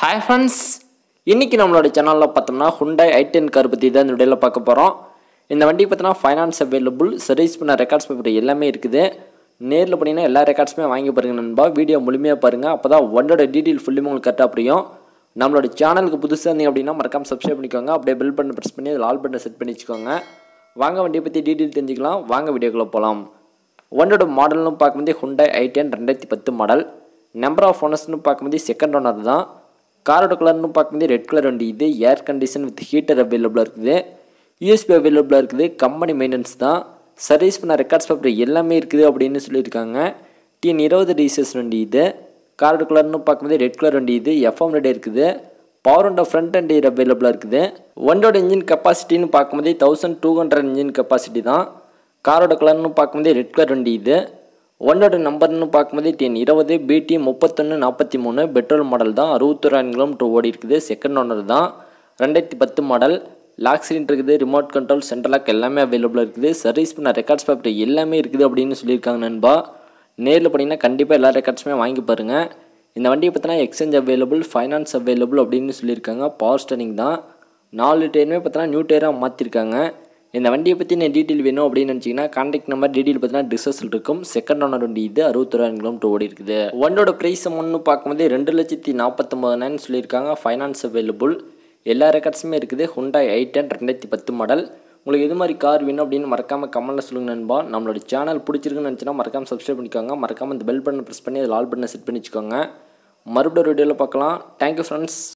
hi friends இன்றைக்கி நம்மளோட சேனலில் பார்த்தோம்னா ஹுண்டாய் ஐ டென் கார் பற்றி தான் இந்த வீடியோவில் பார்க்க போகிறோம் இந்த வண்டி பார்த்தோன்னா ஃபைனான்ஸ் அவைலபிள் சர்வீஸ் பண்ண ரெக்கார்ட்ஸ் பேப்பர் எல்லாமே இருக்குது நேரில் போனீங்கன்னா எல்லா ரெக்கார்ட்ஸுமே வாங்கி பாருங்க நண்பா வீடியோ முழுமையாக பாருங்கள் அப்போ தான் வண்டியோட டீட்டெயில் ஃபுல்லுமே உங்களுக்கு கரெக்டாக புரியும் நம்மளோட சேனலுக்கு புதுசாக இருந்தீங்க அப்படின்னா மறக்காம சப்ஸ்கிரைப் பண்ணிக்கோங்க அப்படியே பெல் பட்டன் ப்ரெஸ் பண்ணி அதில் ஆல் பட்டனை செட் பண்ணி வச்சுக்கோங்க வாங்க வண்டியை பற்றி டீட்டெயில் தெரிஞ்சுக்கலாம் வாங்க வீடியோக்குள்ளே போகலாம் வண்டியோட மாடல்னு பார்க்கும்போது ஹுண்டாய் ஐ டென் ரெண்டாயிரத்தி பத்து மாடல் நம்பர் ஆஃப் ஓனர்ஸ்னு பார்க்கும்போது செகண்ட் ஓனர் தான் காரோட கலர்னு பார்க்கும்போது ரெட் கலர் வண்டி இது ஏர் கண்டிஷன் வித் ஹீட்டர் அவைலபிளாக இருக்குது யூஎஸ்பி அவைலபிளாக இருக்குது கம்பெனி மெயின்டெனன்ஸ் தான் சர்வீஸ் பண்ண ரெக்கார்ட்ஸ் பேப்பர் எல்லாமே இருக்குது அப்படின்னு சொல்லியிருக்காங்க டிஎன் இருபது ரீசஸ் வண்டி இது காரோட கலர்னு பார்க்கும்போது ரெட் கலர் வண்டி இது எஃப்எம் ரெடி இருக்குது power and front and rear அவைலபிளாக இருக்குது வண்டியோட இன்ஜின் கெப்பாசிட்டின்னு பார்க்கும்போது thousand two hundred engine capacity தான் காரோட கலர்னு பார்க்கும்போது ரெட் கலர் வண்டி இது ஒன்னோட நம்பர்னு பார்க்கும்போது டென் இருபது பிடி முப்பத்தொன்று நாற்பத்தி மூணு பெட்ரோல் மாடல் தான் அறுபத்தொராயிரம் கிலோமீட்டர் ஓடி இருக்குது செகண்ட் ஓனர் தான் ரெண்டாயிரத்தி பத்து மாடல் லாக் ஸ்க்ரீன் இருக்குது ரிமோட் கண்ட்ரோல் சென்ட்ரல் லாக் எல்லாமே அவைலபிளாக இருக்குது சர்வீஸ் பண்ண ரெக்கார்ட்ஸ் பேப்பர் எல்லாமே இருக்குது அப்படின்னு சொல்லியிருக்காங்க நண்பா நேரில் போனீங்கன்னா கண்டிப்பாக எல்லா ரெக்கார்ட்ஸுமே வாங்கி பாருங்கள் இந்த வண்டியை பார்த்தீங்கன்னா எக்ஸ்சேஞ்ச் அவைலபிள் ஃபைனான்ஸ் அவைலபிள் அப்படின்னு சொல்லியிருக்காங்க பவர் ஸ்டரிங் தான் நாலு டயருமே பார்த்தீங்கன்னா நியூ டயராக மாற்றிருக்காங்க இந்த வண்டியை பற்றி நான் டீட்டெயில் வேணும் அப்படின்னு நினச்சிங்கன்னா கான்டாக்ட் நம்பர் டீட்டெயில் பார்த்தீங்கன்னா டிஸ்கஸில் இருக்கும் செகண்ட் ஓனர் வண்டி இது அறுபத்தொராயிரம் கிலோமீட்டர் ஓடி இருக்குது வண்டியோட ப்ரைஸ் ஒன்று பார்க்கும்போது ரெண்டு லட்சத்தி நாற்பத்தொம்பதாயிரம் சொல்லியிருக்காங்க ஃபைனான்ஸ் அவைலபிள் எல்லா ரெக்கார்ட்ஸுமே இருக்குது ஹுண்டாய் ஐ டென் ரெண்டாயிரத்தி பத்து மாடல் உங்களுக்கு எது மாதிரி கார் வேணும் அப்படின்னு மறக்காமல் கமெண்ட்டில் சொல்லுங்கள் நண்பா நம்மளோட சேனல் பிடிச்சிருக்குன்னு நினச்சினா மறக்காமல் சப்ஸ்கிரைப் பண்ணிக்கோங்க மறக்காமல் இந்த பெல் பட்டன் ப்ரெஸ் பண்ணி அதில் ஆல் பட்டனை செட் பண்ணி வச்சுக்கோங்க மறுபடியும் வீடியோவில் பார்க்கலாம் தேங்க்யூ ஃப்ரெண்ட்ஸ்